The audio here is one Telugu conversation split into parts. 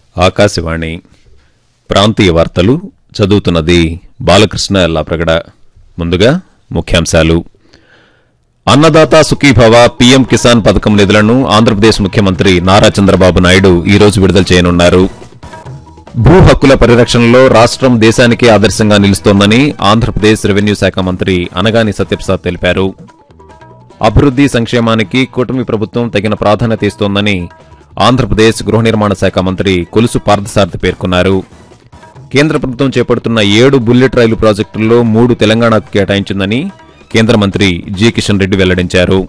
ఆకాశవాణి ప్రాంతీయ వార్తలు చదువుతున్నది బాలకృష్ణ ఎల్లాప్రగడ ముందుగా ముఖ్యాంశాలు అన్నదాత సుఖీభవ పీఎం కిసాన్ పథకం నిధులను ఆంధ్రప్రదేశ్ ముఖ్యమంత్రి నారా చంద్రబాబు నాయుడు ఈ రోజు విడుదల చేయనున్నారు భూ హక్కుల పరిరక్షణలో రాష్ట్రం దేశానికే ఆదర్శంగా నిలుస్తోందని ఆంధ్రప్రదేశ్ రెవెన్యూ శాఖ మంత్రి అనగాని సత్యప్రసాద్ తెలిపారు అభివృద్ది సంక్షేమానికి కూటమి ప్రభుత్వం తగిన ప్రాధాన్యత ఇస్తోందని ఆంధ్రప్రదేశ్ గృహ నిర్మాణ శాఖ మంత్రి కొలుసు పార్థసారథి పేర్కొన్నారు కేంద్ర ప్రభుత్వం చేపడుతున్న ఏడు బుల్లెట్ రైలు ప్రాజెక్టుల్లో మూడు తెలంగాణకు కేటాయించిందని కేంద్ర మంత్రి జి కిషన్ రెడ్డి వెల్లడించారు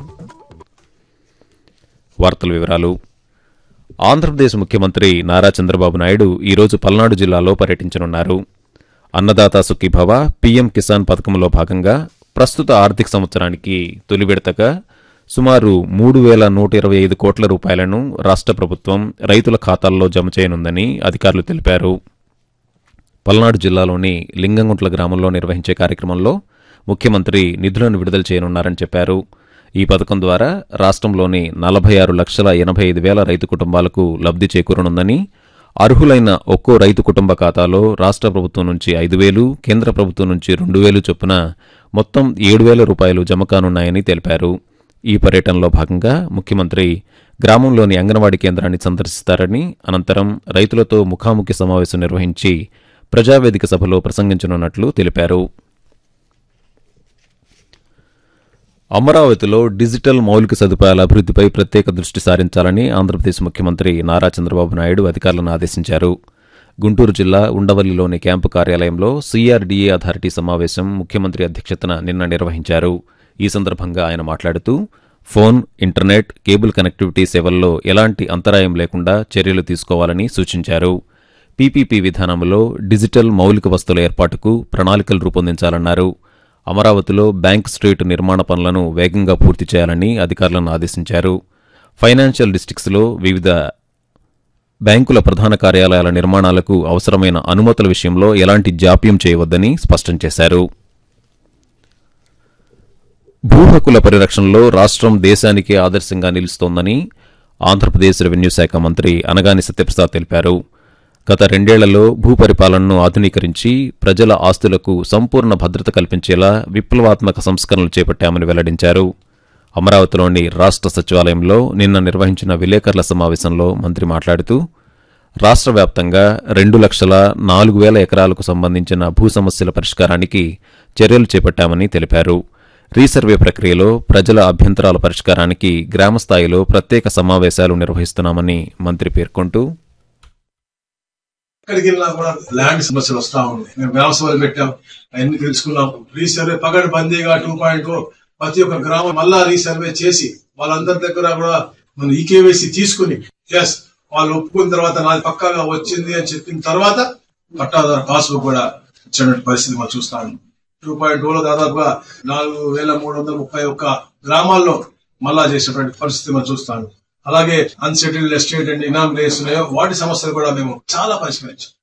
వార్తల వివరాలు ఆంధ్రప్రదేశ్ ముఖ్యమంత్రి నారా చంద్రబాబు నాయుడు ఈ రోజు పల్నాడు జిల్లాలో పర్యటించనున్నారు అన్నదాత సుఖీభవ పీఎం కిసాన్ పథకంలో భాగంగా ప్రస్తుత ఆర్థిక సంవత్సరానికి తొలి విడతగా సుమారు మూడు వేల నూట ఇరవై ఐదు కోట్ల రూపాయలను రాష్ట్ర ప్రభుత్వం రైతుల ఖాతాల్లో జమ చేయనుందని అధికారులు తెలిపారు పల్నాడు జిల్లాలోని లింగంగుంట్ల గ్రామంలో నిర్వహించే కార్యక్రమంలో ముఖ్యమంత్రి నిధులను విడుదల చేయనున్నారని చెప్పారు ఈ పథకం ద్వారా రాష్ట్రంలోని నలభై ఆరు లక్షల ఎనభై ఐదు వేల రైతు కుటుంబాలకు లబ్ధి చేకూరనుందని అర్హులైన ఒక్కో రైతు కుటుంబ ఖాతాలో రాష్ట్ర ప్రభుత్వం నుంచి ఐదు వేలు కేంద్ర ప్రభుత్వం నుంచి రెండు వేలు చొప్పున మొత్తం ఏడు వేల రూపాయలు జమ కానున్నాయని తెలిపారు ఈ పర్యటనలో భాగంగా ముఖ్యమంత్రి గ్రామంలోని అంగన్వాడీ కేంద్రాన్ని సందర్శిస్తారని అనంతరం రైతులతో ముఖాముఖి సమావేశం నిర్వహించి ప్రజావేదిక సభలో ప్రసంగించనున్నట్లు తెలిపారు అమరావతిలో డిజిటల్ మౌలిక సదుపాయాల అభివృద్దిపై ప్రత్యేక దృష్టి సారించాలని ఆంధ్రప్రదేశ్ ముఖ్యమంత్రి నారా చంద్రబాబు నాయుడు అధికారులను ఆదేశించారు గుంటూరు జిల్లా ఉండవల్లిలోని క్యాంపు కార్యాలయంలో సీఆర్డీఏ అథారిటీ సమావేశం ముఖ్యమంత్రి అధ్యక్షతన నిన్న నిర్వహించారు ఈ సందర్భంగా ఆయన మాట్లాడుతూ ఫోన్ ఇంటర్నెట్ కేబుల్ కనెక్టివిటీ సేవల్లో ఎలాంటి అంతరాయం లేకుండా చర్యలు తీసుకోవాలని సూచించారు పీపీపీ విధానంలో డిజిటల్ మౌలిక వస్తువుల ఏర్పాటుకు ప్రణాళికలు రూపొందించాలన్నారు అమరావతిలో బ్యాంక్ స్ట్రీట్ నిర్మాణ పనులను వేగంగా పూర్తి చేయాలని అధికారులను ఆదేశించారు ఫైనాన్షియల్ డిస్టిక్స్లో వివిధ బ్యాంకుల ప్రధాన కార్యాలయాల నిర్మాణాలకు అవసరమైన అనుమతుల విషయంలో ఎలాంటి జాప్యం చేయవద్దని స్పష్టం చేశారు భూ హక్కుల పరిరక్షణలో రాష్ట్రం దేశానికే ఆదర్శంగా నిలుస్తోందని ఆంధ్రప్రదేశ్ రెవెన్యూ శాఖ మంత్రి అనగాని సత్యప్రసాద్ తెలిపారు గత రెండేళ్లలో భూపరిపాలనను ఆధునీకరించి ప్రజల ఆస్తులకు సంపూర్ణ భద్రత కల్పించేలా విప్లవాత్మక సంస్కరణలు చేపట్టామని వెల్లడించారు అమరావతిలోని రాష్ట్ర సచివాలయంలో నిన్న నిర్వహించిన విలేకరుల సమావేశంలో మంత్రి మాట్లాడుతూ రాష్ట్ర వ్యాప్తంగా రెండు లక్షల నాలుగు వేల ఎకరాలకు సంబంధించిన భూ సమస్యల పరిష్కారానికి చర్యలు చేపట్టామని తెలిపారు రీసర్వే ప్రక్రియలో ప్రజల అభ్యంతరాల పరిష్కారానికి గ్రామస్థాయిలో ప్రత్యేక సమావేశాలు నిర్వహిస్తున్నామని మంత్రి పేర్కొంటూ ఎక్కడికి వెళ్ళినా కూడా ల్యాండ్ సమస్యలు వస్తా ఉన్నాయి మేము గ్రామ సభలు పెట్టాం అవన్నీ తెలుసుకున్నాం రీసర్వే పగడి బందీగా టూ పాయింట్ ప్రతి ఒక్క గ్రామం మళ్ళా రీసర్వే చేసి వాళ్ళందరి దగ్గర కూడా మనం ఈకేవైసీ తీసుకుని ఎస్ వాళ్ళు ఒప్పుకున్న తర్వాత నాది పక్కాగా వచ్చింది అని చెప్పిన తర్వాత పట్టాదారు పాస్బుక్ కూడా ఇచ్చినటువంటి పరిస్థితి మనం చూస్తాను టూ పాయింట్ లో దాదాపుగా నాలుగు వేల మూడు వందల ముప్పై ఒక్క గ్రామాల్లో మళ్ళా చేసినటువంటి పరిస్థితి మనం చూస్తాను అలాగే అన్సెటిల్డ్ ఎస్టేట్ అండ్ ఇనామ్ రేస్ ఉన్నాయో వాటి సమస్యలు కూడా మేము చాలా పరిష్కరించాం